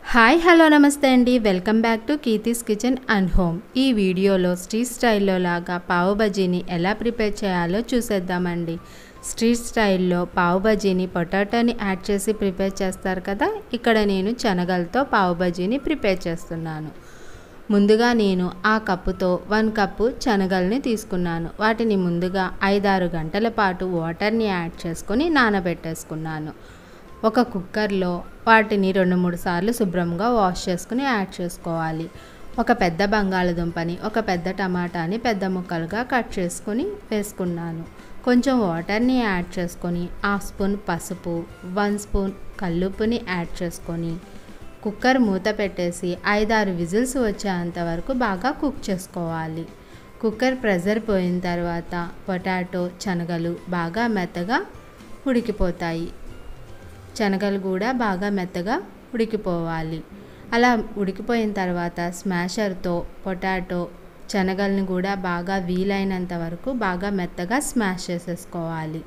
hi hello నమస్తే అండి welcome back to Keerthi's kitchen and home ఈ వీడియోలో స్ట్రీట్ స్టైల్లో లాగా పావు బజీని ఎలా ప్రిపేర్ చేయాలో చూసేద్దామండి స్ట్రీట్ స్టైల్లో పావు బజీని పొటాటోని యాడ్ చేసి ప్రిపేర్ చేస్తారు కదా ఇక్కడ నేను శనగలతో పావు బజీని ప్రిపేర్ చేస్తున్నాను ముందుగా నేను ఆ కప్పుతో వన్ కప్పు శనగల్ని తీసుకున్నాను వాటిని ముందుగా ఐదారు గంటల పాటు వాటర్ని యాడ్ చేసుకొని నానబెట్టేసుకున్నాను ఒక కుక్కర్లో వాటిని రెండు మూడు సార్లు శుభ్రంగా వాష్ చేసుకుని యాడ్ చేసుకోవాలి ఒక పెద్ద బంగాళదుంపని ఒక పెద్ద టమాటాని పెద్ద ముక్కలుగా కట్ చేసుకొని వేసుకున్నాను కొంచెం వాటర్ని యాడ్ చేసుకొని హాఫ్ స్పూన్ పసుపు వన్ స్పూన్ కల్లుప్పుని యాడ్ చేసుకొని కుక్కర్ మూత పెట్టేసి ఐదారు విజిల్స్ వచ్చేంత వరకు బాగా కుక్ చేసుకోవాలి కుక్కర్ ప్రెజర్ పోయిన తర్వాత పొటాటో శనగలు బాగా మెత్తగా ఉడికిపోతాయి శనగలు కూడా బాగా మెత్తగా ఉడికిపోవాలి అలా ఉడికిపోయిన తర్వాత స్మాషర్తో పొటాటో శనగల్ని కూడా బాగా వీలైనంత వరకు బాగా మెత్తగా స్మాష్ చేసేసుకోవాలి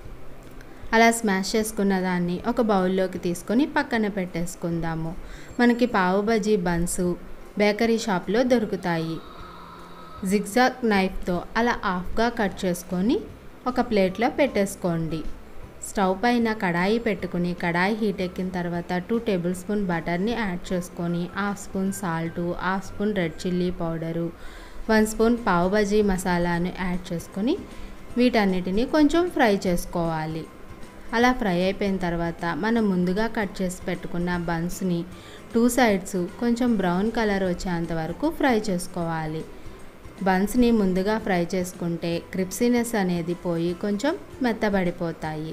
అలా స్మాష్ చేసుకున్న దాన్ని ఒక బౌల్లోకి తీసుకొని పక్కన పెట్టేసుకుందాము మనకి పావు బజీ బన్స్ బేకరీ షాప్లో దొరుకుతాయి జిగ్జాగ్ నైఫ్తో అలా హాఫ్గా కట్ చేసుకొని ఒక ప్లేట్లో పెట్టేసుకోండి స్టవ్ పైన కడాయి పెట్టుకుని కడాయి హీట్ ఎక్కిన తర్వాత టూ టేబుల్ స్పూన్ బటర్ని యాడ్ చేసుకొని half spoon salt half spoon red chilli powder one spoon pav bhaji మసాలాను యాడ్ చేసుకొని వీటన్నిటిని కొంచెం ఫ్రై చేసుకోవాలి అలా ఫ్రై అయిపోయిన తర్వాత మనం ముందుగా కట్ చేసి పెట్టుకున్న బన్స్ని టూ సైడ్స్ కొంచెం బ్రౌన్ కలర్ వచ్చేంత వరకు ఫ్రై చేసుకోవాలి బన్స్ని ముందుగా ఫ్రై చేసుకుంటే క్రిప్సీనెస్ అనేది పోయి కొంచెం మెత్తబడిపోతాయి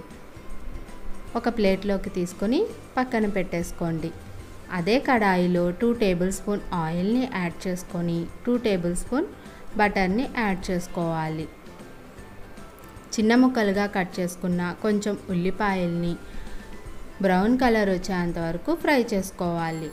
ఒక ప్లేట్లోకి తీసుకొని పక్కన పెట్టేసుకోండి అదే కడాయిలో టూ టేబుల్ స్పూన్ ఆయిల్ని యాడ్ చేసుకొని టూ టేబుల్ స్పూన్ బటర్ని యాడ్ చేసుకోవాలి చిన్న ముక్కలుగా కట్ చేసుకున్న కొంచెం ఉల్లిపాయల్ని బ్రౌన్ కలర్ వచ్చేంత వరకు ఫ్రై చేసుకోవాలి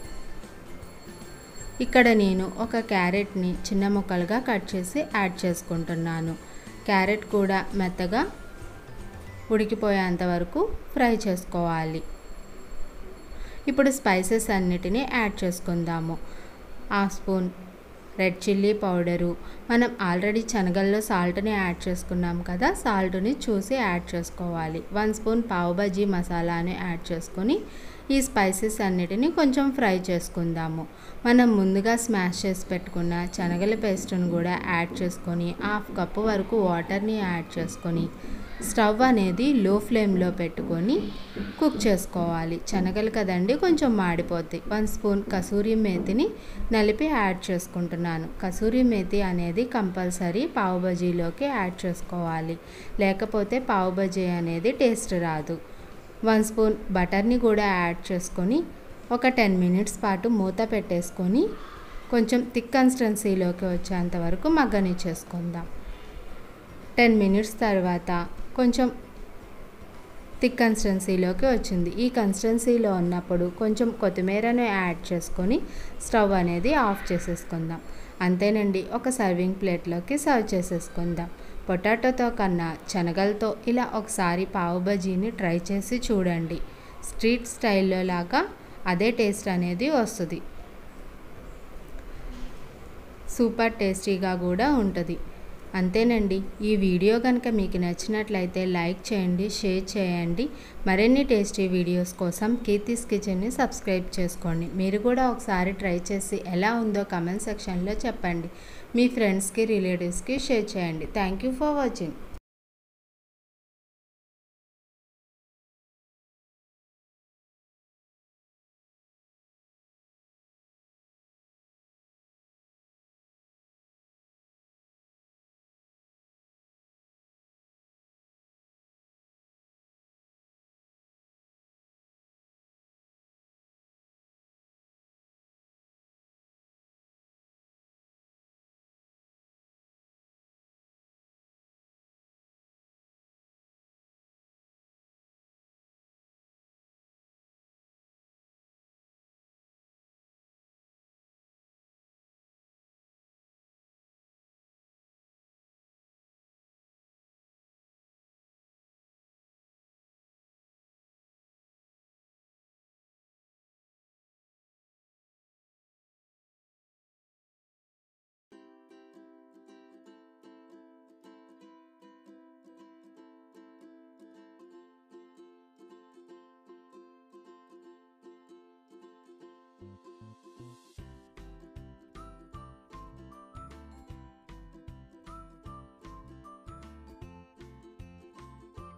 ఇక్కడ నేను ఒక క్యారెట్ని చిన్న ముక్కలుగా కట్ చేసి యాడ్ చేసుకుంటున్నాను క్యారెట్ కూడా మెత్తగా ఉడికిపోయేంత వరకు ఫ్రై చేసుకోవాలి ఇప్పుడు స్పైసెస్ అన్నిటినీ యాడ్ చేసుకుందాము half spoon red chilli powder మనం ఆల్రెడీ శనగల్లో సాల్ట్ని యాడ్ చేసుకున్నాం కదా సాల్ట్ని చూసి యాడ్ చేసుకోవాలి వన్ స్పూన్ పావు బజీ మసాలాని యాడ్ చేసుకొని ఈ స్పైసెస్ అన్నిటిని కొంచెం ఫ్రై చేసుకుందాము మనం ముందుగా స్మాష్ చేసి పెట్టుకున్న శనగల పేస్ట్ని కూడా యాడ్ చేసుకొని హాఫ్ కప్పు వరకు వాటర్ని యాడ్ చేసుకొని స్టవ్ అనేది లో ఫ్లేమ్లో పెట్టుకొని కుక్ చేసుకోవాలి శనగలు కదండి కొంచెం మాడిపోద్ది వన్ స్పూన్ కసూరి మేతిని నలిపి యాడ్ చేసుకుంటున్నాను కసూరి మేతి అనేది కంపల్సరీ పావు బజీలోకి యాడ్ చేసుకోవాలి లేకపోతే పావు బజీ అనేది టేస్ట్ రాదు వన్ స్పూన్ బటర్ని కూడా యాడ్ చేసుకొని ఒక టెన్ మినిట్స్ పాటు మూత పెట్టేసుకొని కొంచెం థిక్ కన్సిస్టెన్సీలోకి వచ్చేంత వరకు మగ్గనిచ్చేసుకుందాం టెన్ మినిట్స్ తర్వాత కొంచెం థిక్ కన్సిస్టెన్సీలోకి వచ్చింది ఈ కన్సిస్టెన్సీలో ఉన్నప్పుడు కొంచెం కొత్తిమీరను యాడ్ చేసుకొని స్టవ్ అనేది ఆఫ్ చేసేసుకుందాం అంతేనండి ఒక సర్వింగ్ ప్లేట్లోకి సర్వ్ చేసేసుకుందాం పొటాటోతో కన్నా శనగలతో ఇలా ఒకసారి పావు బజీని ట్రై చేసి చూడండి స్ట్రీట్ స్టైల్లో లాగా అదే టేస్ట్ అనేది వస్తుంది సూపర్ టేస్టీగా కూడా ఉంటుంది అంతేనండి ఈ వీడియో కనుక మీకు నచ్చినట్లయితే లైక్ చేయండి షేర్ చేయండి మరిన్ని టేస్టీ వీడియోస్ కోసం కీర్తిస్ కిచెన్ని సబ్స్క్రైబ్ చేసుకోండి మీరు కూడా ఒకసారి ట్రై చేసి ఎలా ఉందో కమెంట్ సెక్షన్లో చెప్పండి మీ ఫ్రెండ్స్కి రిలేటివ్స్కి షేర్ చేయండి థ్యాంక్ యూ ఫర్ వాచింగ్